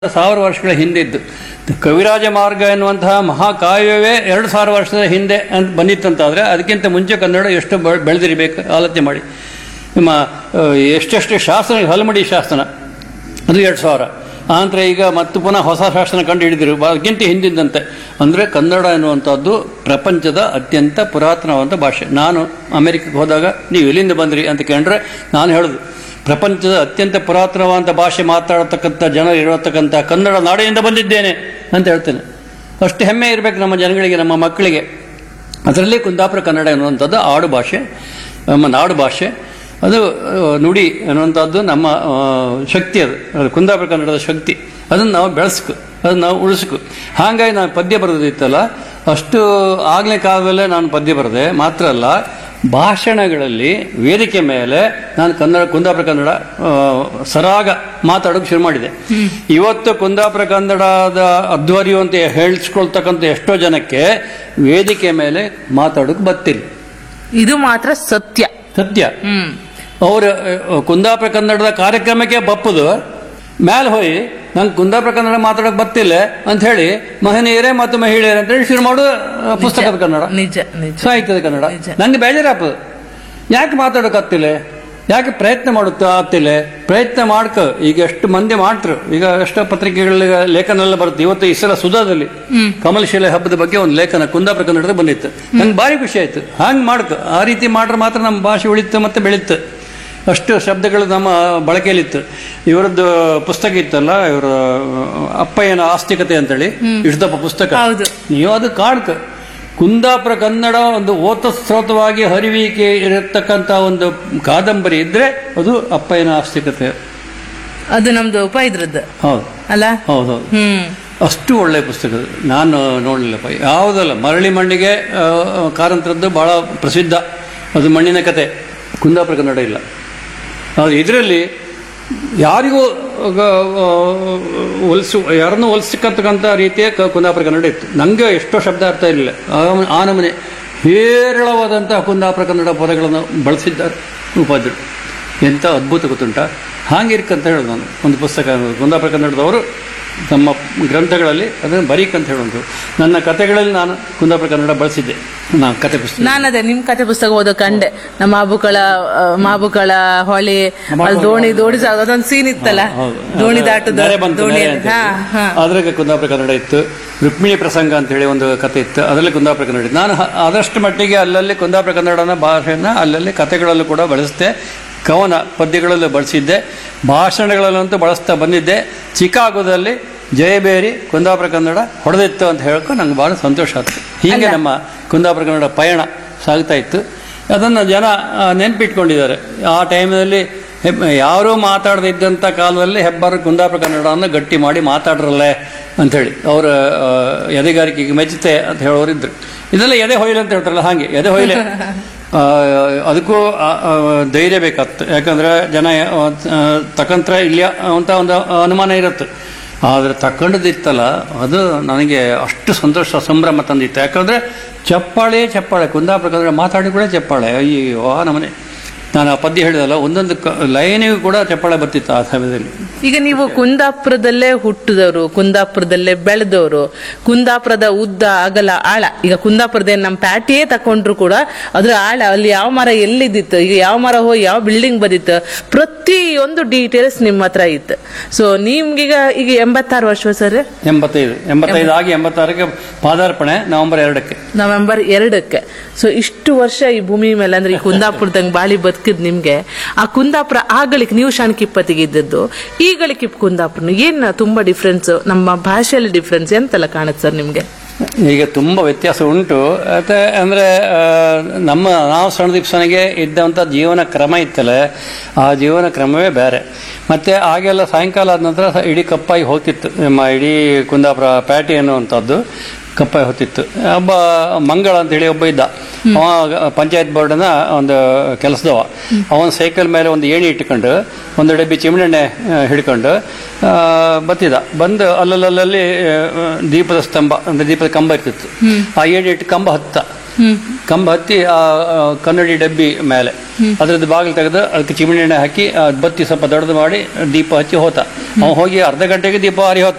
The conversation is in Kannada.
ಸಾವಿರ ವರ್ಷಗಳ ಹಿಂದಿದ್ದು ಕವಿರಾಜ ಮಾರ್ಗ ಎನ್ನುವಂತಹ ಮಹಾಕಾವ್ಯವೇ ಎರಡು ಸಾವಿರ ವರ್ಷದ ಹಿಂದೆ ಅಂತ ಬಂದಿತ್ತಂತಾದ್ರೆ ಅದಕ್ಕಿಂತ ಮುಂಚೆ ಕನ್ನಡ ಎಷ್ಟು ಬೆ- ಬೆಳೆದಿರಬೇಕು ಆಲೋಚನೆ ಮಾಡಿ ನಿಮ್ಮ ಆ, ಎಷ್ಟೆಷ್ಟು ಶಾಸನ ಹಲಮಡಿ ಶಾಸನ ಅದು ಎರಡು ಸಾವಿರ ಆನಂತರ ಈಗ ಮತ್ತು ಪುನಃ ಹೊಸ ಶಾಸನ ಕಂಡು ಹಿಡಿದಿರು ಅದಕ್ಕಿಂತ ಹಿಂದಿದ್ದಂತೆ ಅಂದರೆ ಕನ್ನಡ ಎನ್ನುವಂಥದ್ದು ಪ್ರಪಂಚದ ಅತ್ಯಂತ ಪುರಾತನವಾದ ಭಾಷೆ ನಾನು ಅಮೆರಿಕಕ್ಕೆ ಹೋದಾಗ ನೀವು ಎಲ್ಲಿಂದ ಬಂದ್ರಿ ಅಂತ ಕೇಳಿದ್ರೆ ನಾನು ಹೇಳೋದು ಪ್ರಪಂಚದ ಅತ್ಯಂತ ಪುರಾತನವಾದ ಭಾಷೆ ಮಾತಾಡತಕ್ಕಂಥ ಜನರು ಇರತಕ್ಕಂಥ ಕನ್ನಡ ನಾಡಿನಿಂದ ಬಂದಿದ್ದೇನೆ ಅಂತ ಹೇಳ್ತೇನೆ ಅಷ್ಟು ಹೆಮ್ಮೆ ಇರಬೇಕು ನಮ್ಮ ಜನಗಳಿಗೆ ನಮ್ಮ ಮಕ್ಕಳಿಗೆ ಅದರಲ್ಲಿ ಕುಂದಾಪುರ ಕನ್ನಡ ಎನ್ನುವಂಥದ್ದು ಆಡು ಭಾಷೆ ನಮ್ಮ ನಾಡು ಭಾಷೆ ಅದು ಆ, ನುಡಿ ಅನ್ನುವಂಥದ್ದು ನಮ್ಮ ಆ, ಶಕ್ತಿ ಅದು ಅದು ಕುಂದಾಪುರ ಕನ್ನಡದ ಶಕ್ತಿ ಅದನ್ನು ನಾವು ಬೆಳೆಸ್ಕು ಅದನ್ನು ನಾವು ಉಳಿಸ್ಕು ಹಾಗಾಗಿ ನಾನು ಪದ್ಯ ಬರೆದಿತ್ತಲ್ಲ ಅಷ್ಟು ಆಗಲೇ ಕಾಲದಲ್ಲೇ ನಾನು ಪದ್ಯ ಬರೆದೆ ಮಾತ್ರ ಅಲ್ಲ ಭಾಷಣಗಳಲ್ಲಿ ವೇದಿಕೆ ಮೇಲೆ ನಾನು ಕನ್ನಡ ಕುಂದಾಪುರ ಕನ್ನಡ ಆ, ಸರಾಗ ಮಾತಾಡೋಕೆ ಶುರು ಮಾಡಿದೆ ಇವತ್ತು ಕುಂದಾಪುರ ಕನ್ನಡದ ಅಧ್ವರ್ಯು ಅಂತ ಹೇಳಿಸ್ಕೊಳ್ತಕ್ಕಂಥ ಎಷ್ಟೋ ಜನಕ್ಕೆ ವೇದಿಕೆ ಮೇಲೆ ಮಾತಾಡೋಕೆ ಬತ್ತಿಲ್ಲ ಇದು ಮಾತ್ರ ಸತ್ಯ ಸತ್ಯ ಹ್ಮ್ ಅವರು ಕುಂದಾಪುರ ಕನ್ನಡದ ಕಾರ್ಯಕ್ರಮಕ್ಕೆ ಬಪ್ಪದು ಮೇಲೆ ಹೋಗಿ ನಂಗೆ ಕುಂದಾಪುರ ಕನ್ನಡ ಮಾತಾಡೋಕೆ ಬರ್ತಿಲ್ಲ ಅಂತ ಹೇಳಿ ಮಹನೀಯರೇ ಮತ್ತು ಮಹಿಳೆಯರೇ ಅಂತ ಹೇಳಿ ಶುರು ಮಾಡು ಆ, ಪುಸ್ತಕದ ಕನ್ನಡ ನಿಜ ನಿಜ ಸಾಹಿತ್ಯದ ಕನ್ನಡ ನಿಜ. ನಂಗೆ ಬೇಜಾರಪ್ಪ ಯಾಕೆ ಮಾತಾಡೋಕೆ ಆಗ್ತಿಲ್ಲ ಯಾಕೆ ಪ್ರಯತ್ನ ಮಾಡುತ್ತಾ ಆಗ್ತಿಲ್ಲ ಪ್ರಯತ್ನ ಮಾಡ್ಕ ಈಗ ಎಷ್ಟು ಮಂದಿ ಮಾಡ್ತರು ಈಗ ಎಷ್ಟೋ ಪತ್ರಿಕೆಗಳ ಲೇಖನ ಎಲ್ಲ ಬರುತ್ತೆ ಇವತ್ತು ಈ ಸಲ ಸುಧಾದಲ್ಲಿ ಕಮಲಶಿಲೆ ಹಬ್ಬದ ಬಗ್ಗೆ ಒಂದು ಲೇಖನ ಕುಂದಾಪುರ ಕನ್ನಡದ ಬಂದಿತ್ತು ನಂಗೆ ಭಾರಿ ಖುಷಿ ಆಯ್ತು ಹಂಗೆ ಮಾಡ್ಕ ಆ ರೀತಿ ಮಾಡ್ರೆ ಮಾತ್ರ ನಮ್ಮ ಭಾಷೆ ಉಳಿತು ಮತ್ತೆ ಬೆಳೀತು ಅಷ್ಟು ಶಬ್ದಗಳು ನಮ್ಮ ಬಳಕೆಯಲ್ಲಿತ್ತು ಇವರದ್ದು ಪುಸ್ತಕ ಇತ್ತಲ್ಲ ಇವರ ಅಪ್ಪಯ್ಯನ ಆಸ್ತಿಕತೆ ಅಂತೇಳಿ ಇಷ್ಟದಪ್ಪ ಪುಸ್ತಕ ಹೌದು. ನೀವು ಅದು ಕಾಡ್ಕ ಕುಂದಾಪುರ ಕನ್ನಡ ಒಂದು ಓತಸ್ರೋತವಾಗಿ ಹರಿವಿಕೆ ಇರತಕ್ಕಂಥ ಒಂದು ಕಾದಂಬರಿ ಇದ್ರೆ ಅದು ಅಪ್ಪಯ್ಯನ ಆಸ್ತಿಕತೆ ಅದು ನಮ್ದು ಉಪ ಇದ್ರದ್ದು ಹೌದು ಅಲ್ಲ ಹೌದೌದು ಹ್ಮ್ ಅಷ್ಟು ಒಳ್ಳೆ ಪುಸ್ತಕ ಅದು. ನಾನು ನೋಡಲಿಲ್ಲಪ್ಪ ಯಾವುದಲ್ಲ ಮರಳಿ ಮಣ್ಣಿಗೆ ಆ, ಕಾರಂತರದ್ದು ಬಹಳ ಪ್ರಸಿದ್ಧ ಅದು ಮಣ್ಣಿನ ಕತೆ ಕುಂದಾಪುರ ಕನ್ನಡ ಇಲ್ಲ ಅದು ಇದರಲ್ಲಿ ಯಾರಿಗೂ ಹೊಲಿಸು ಯಾರನ್ನೂ ಹೊಲಿಸಕ್ಕಂತಕ್ಕಂಥ ರೀತಿಯ ಕ- ಕುಂದಾಪುರ ಕನ್ನಡ ಇತ್ತು ನಂಗೆ ಎಷ್ಟೋ ಶಬ್ದ ಅರ್ಥ ಇರಲಿಲ್ಲ ಆ- ಆ ನಮನೆ ಹೇರಳವಾದಂತಹ ಕುಂದಾಪುರ ಕನ್ನಡ ಪದಗಳನ್ನು ಬಳಸಿದ್ದಾರೆ ಉಪಾಧ್ಯರು ಎಂಥ ಅದ್ಭುತ ಗೊತ್ತುಂಟ ಹಾಗಿರ್ಕಂತ ಹೇಳೋದು ನಾನು ಒಂದು ಪುಸ್ತಕ ಕುಂದಾಪುರ ಕನ್ನಡದವರು ತಮ್ಮ ಗ್ರಂಥಗಳಲ್ಲಿ ಅದನ್ನು ಬರೀಕಂತ ಹೇಳೋದು ನನ್ನ ಕಥೆಗಳಲ್ಲಿ ನಾನು ಕುಂದಾಪುರ ಕನ್ನಡ ಬಳಸಿದ್ದೆ ನಾನು ಕತೆ ಪುಸ್ತಕ ನಾನು ಅದೇ ನಿಮ್ ಕತೆ ಪುಸ್ತಕ ಓದೋ ಕಂಡೆ ನಮ್ಮ ಮಾಬುಕಳ ಆ, ಮಾಬುಕಳ ಹೊಳೆ ಅಲ್ಲಿ ದೋಣಿ ದೋಣಿ ಸಾಗ- ಅದೊಂದು ಸೀನ್ ಇತ್ತಲ್ಲ ಹೌದು. ದೋಣಿ ದಾಟದ ನೆರೆ ಬಂತು, ದೋಣಿ ನೆರೆ ಅಂತ ಹಾ ಹೇಳಿ. ಹಾ ಅದ್ರಾಗ ಕುಂದಾಪುರ ಕನ್ನಡ ಇತ್ತು ರುಕ್ಮಿಣಿ ಪ್ರಸಂಗ ಅಂತ ಹೇಳಿ ಒಂದು ಕತೆ ಇತ್ತು ಅದರಲ್ಲಿ ಕುಂದಾಪುರ ಕನ್ನಡ ಇತ್ತು ನಾನು ಹ- ಆದಷ್ಟು ಮಟ್ಟಿಗೆ ಅಲ್ಲಲ್ಲಿ ಕುಂದಾಪುರ ಕನ್ನಡನ ಭಾಷೆಯನ್ನ ಅಲ್ಲಲ್ಲಿ ಕತೆಗಳಲ್ಲೂ ಕೂಡ ಬಳಸಿದೆ ಕವನ ಪದ್ಯಗಳಲ್ಲೂ ಬಳಸಿದ್ದೆ ಭಾಷಣಗಳಲ್ಲಂತೂ ಬಳಸ್ತಾ ಬಂದಿದ್ದೆ ಚಿಕಾಗೋದಲ್ಲಿ ಜಯಬೇರಿ ಕುಂದಾಪುರ ಕನ್ನಡ ಹೊಡೆದಿತ್ತು ಅಂತ ಹೇಳ್ಕೊ ನಂಗೆ ಭಾಳ ಸಂತೋಷ ಆಯ್ತು ಹೀಗೆ ನಮ್ಮ ಕುಂದಾಪುರ ಕನ್ನಡ ಪಯಣ ಸಾಗ್ತಾ ಇತ್ತು ಅದನ್ನು ಜನ ಆ, ನೆನ್ಪಿಟ್ಕೊಂಡಿದ್ದಾರೆ ಆ ಟೈಮ್ನಲ್ಲಿ ಹೆಬ್ ಯಾರೂ ಮಾತಾಡದೇ ಇದ್ದಂಥ ಕಾಲದಲ್ಲಿ ಹೆಬ್ಬಾರ ಕುಂದಾಪುರ ಕನ್ನಡವನ್ನು ಗಟ್ಟಿ ಮಾಡಿ ಮಾತಾಡ್ರಲ್ಲೇ ಅಂಥೇಳಿ ಅವರ ಆ, ಎದೆಗಾರಿಕೆಗೆ ಮೆಚ್ಚುತ್ತೆ ಅಂತ ಹೇಳೋರಿದ್ರು ಇದೆಲ್ಲ ಎದೆ ಹೊಯ್ಲೆ ಅಂತ ಹೇಳ್ತಾರಲ್ಲ ಹಾಗೆ ಎದೆ ಹೊಯ್ಲೆ ಆ, ಅದಕ್ಕೂ ಆ, ಆ, ಧೈರ್ಯ ಬೇಕಾಗ್ತದೆ ಯಾಕಂದ್ರೆ ಜನ ಆ, ತಕಂತ್ರ ಇಲ್ಲ ಅಂತ ಒಂದು ಅನುಮಾನ ಇರುತ್ತೆ ಆದರೆ ತಕೊಂಡದಿತ್ತಲ್ಲ ಅದು ನನಗೆ ಅಷ್ಟು ಸಂತೋಷ ಸಂಭ್ರಮ ತಂದಿತ್ತು ಯಾಕಂದ್ರೆ ಚಪ್ಪಾಳೆ ಚಪ್ಪಾಳೆ ಕುಂದಾಪುರ ಕನ್ನಡ ಮಾತಾಡಿ ಕೂಡ ಚಪ್ಪಾಳೆ ಅಯ್ಯೋ ಆ ನಮನೆ ನಾನು ಆ ಪದ್ಯ ಹೇಳಿದಲ್ಲ ಒಂದೊಂದು ಕ ಲೈನಿಗೂ ಕೂಡ ಚಪ್ಪಾಳೆ ಬರ್ತಿತ್ತು ಆ ಸಮಯದಲ್ಲಿ ಈಗ ನೀವು ಕುಂದಾಪುರದಲ್ಲೇ ಹುಟ್ಟಿದವರು ಕುಂದಾಪುರದಲ್ಲೇ ಬೆಳೆದವರು ಕುಂದಾಪುರದ ಉದ್ದ ಅಗಲ ಆಳ ಈಗ ಕುಂದಾಪುರದ ನಮ್ಮ ಪ್ಯಾಟಿಯೇ ತಕೊಂಡ್ರು ಕೂಡ ಅದ್ರ ಆಳ ಅಲ್ಲಿ ಯಾವ ಮರ ಎಲ್ಲಿದ್ದಿತ್ತು ಈಗ ಯಾವ ಮರ ಹೋಗಿ ಯಾವ ಬಿಲ್ಡಿಂಗ್ ಬಂದಿತ್ತು ಪ್ರತಿಯೊಂದು ಡೀಟೇಲ್ಸ್ ನಿಮ್ಮ ಹತ್ರ ಇತ್ತು ಸೊ ನಿಮ್ಗೀಗ ಈಗ ಎಂಬತ್ತಾರು ವರ್ಷ ಸರ್ ಎಂಬತ್ತೈದು ಎಂಬತ್ತೈದು ಆಗಿ ಎಂಬತ್ತಾರಕ್ಕೆ ಪಾದಾರ್ಪಣೆ ನವೆಂಬರ್ ಎರಡಕ್ಕೆ ನವೆಂಬರ್ ಎರಡಕ್ಕೆ ಸೊ ಇಷ್ಟು ವರ್ಷ ಈ ಭೂಮಿ ಮೇಲೆ ಅಂದ್ರೆ ಈ ಕುಂದಾಪುರದಂಗ್ ಬಾಳಿ ಬದುಕಿದ್ ನಿಮ್ಗೆ ಆ ಕುಂದಾಪುರ ಆಗಳಿಕ್ ನೀವು ಶಾಣಕಿಪ್ಪತ್ತಿಗೆ ಇದ್ದದ್ದು ಈಗಳಿಕ್ ಕುಂದಾಪುರ ಏನ್ ತುಂಬಾ ಡಿಫ್ರೆನ್ಸ್ ನಮ್ಮ ಭಾಷೆಯಲ್ಲಿ ಡಿಫ್ರೆನ್ಸ್ ಎಂತೆಲ್ಲ ಕಾಣುತ್ತೆ ಸರ್ ನಿಮ್ಗೆ ಈಗ ತುಂಬ ವ್ಯತ್ಯಾಸ ಉಂಟು ಮತ್ತೆ ಅಂದರೆ ನಮ್ಮ ನಾವು ಸಣ್ಣದಿಪ್ಸನಿಗೆ ಇದ್ದಂಥ ಜೀವನ ಕ್ರಮ ಇತ್ತಲ್ಲ ಆ ಜೀವನ ಕ್ರಮವೇ ಬೇರೆ ಮತ್ತು ಆಗೆಲ್ಲ ಸಾಯಂಕಾಲ ಆದ ನಂತರ ಸ- ಇಡೀ ಕಪ್ಪಾಗಿ ಹೋಗ್ತಿತ್ತು ನಮ್ಮ ಇಡೀ ಕುಂದಾಪುರ ಪ್ಯಾಟಿ ಅನ್ನುವಂಥದ್ದು ಕಪ್ಪಾಗಿ ಹೋಗ್ತಿತ್ತು ಒಬ್ಬ ಮಂಗಳ ಅಂತ ಹೇಳಿ ಒಬ್ಬ ಇದ್ದ ಅವ ಪಂಚಾಯತ್ ಬೋರ್ಡ್ನ ಒಂದು ಕೆಲಸದವ ಅವನ ಸೈಕಲ್ ಮೇಲೆ ಒಂದು ಏಣಿ ಇಟ್ಕೊಂಡು ಒಂದು ಡಬ್ಬಿ ಚಿಮಣೆಣ್ಣೆ ಆ, ಹಿಡ್ಕೊಂಡು ಆ, ಬತ್ತಿದ ಬಂದು ಅಲ್ಲಲ್ಲಲ್ಲಿ ಆ, ದೀಪದ ಸ್ತಂಭ ಅಂದ್ರೆ ದೀಪದ ಕಂಬ ಇರ್ತಿತ್ತು ಆ ಏಣಿ ಇಟ್ಟು ಕಂಬ ಹತ್ತ ಕಂಬ ಹತ್ತಿ ಆ ಆ, ಕನ್ನಡಿ ಡಬ್ಬಿ ಮೇಲೆ ಅದ್ರದ್ದು ಬಾಗಿಲು ತೆಗೆದು ಅದಕ್ಕೆ ಚಿಮಣಿ ಎಣ್ಣೆ ಹಾಕಿ ಆ ಬತ್ತಿ ಸ್ವಲ್ಪ ದೊಡ್ಡದು ಮಾಡಿ ದೀಪ ಹಚ್ಚಿ ಹೋತ ಅವ್ನು ಹೋಗಿ ಅರ್ಧ ಗಂಟೆಗೆ ದೀಪ ಆರಿ ಹೋತ